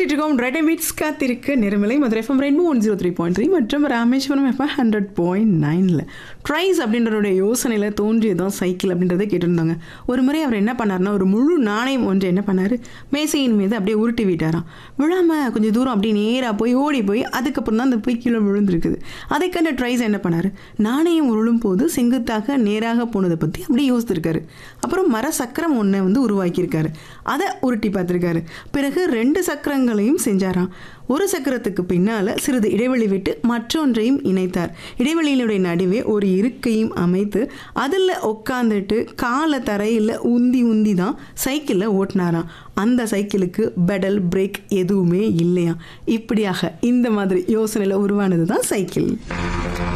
கேட்டுட்டு இருக்கோம் red meets காத்திருக்க நிறமலை Madurai FM rainbow one zero three point three மற்றும் ராமேஸ்வரம் எஃப்எம் ஹண்ட்ரட் பாயிண்ட் நைனில் ட்ரைஸ் அப்படின்றவருடைய யோசனையில் தோன்றியதான் சைக்கிள் அப்படின்றத கேட்டிருந்தாங்க ஒரு முறை அவர் என்ன பண்ணாருன்னா ஒரு முழு நாணயம் ஒன்று என்ன பண்ணார் மேசையின் மீது அப்படியே உருட்டி விட்டாராம் விழாமல் கொஞ்சம் தூரம் அப்படியே நேராக போய் ஓடி போய் அதுக்கப்புறம் தான் அந்த போய் கீழே விழுந்திருக்குது அதை கண்ட ட்ரைஸ் என்ன பண்ணார் நாணயம் உருளும் போது செங்குத்தாக நேராக போனதை பற்றி அப்படியே யோசித்திருக்காரு அப்புறம் மர சக்கரம் ஒன்றை வந்து உருவாக்கியிருக்காரு அதை உருட்டி பார்த்துருக்காரு பிறகு ரெண்டு சக்கரங்களையும் செஞ்சாராம் ஒரு சக்கரத்துக்கு பின்னால் சிறிது இடைவெளி விட்டு மற்றொன்றையும் இணைத்தார் இடைவெளியினுடைய நடுவே ஒரு இருக்கையும் அமைத்து அதில் உட்காந்துட்டு காலை தரையில் உந்தி உந்தி தான் சைக்கிளில் ஓட்டினாராம் அந்த சைக்கிளுக்கு பெடல் பிரேக் எதுவுமே இல்லையா இப்படியாக இந்த மாதிரி யோசனையில் உருவானது தான் சைக்கிள்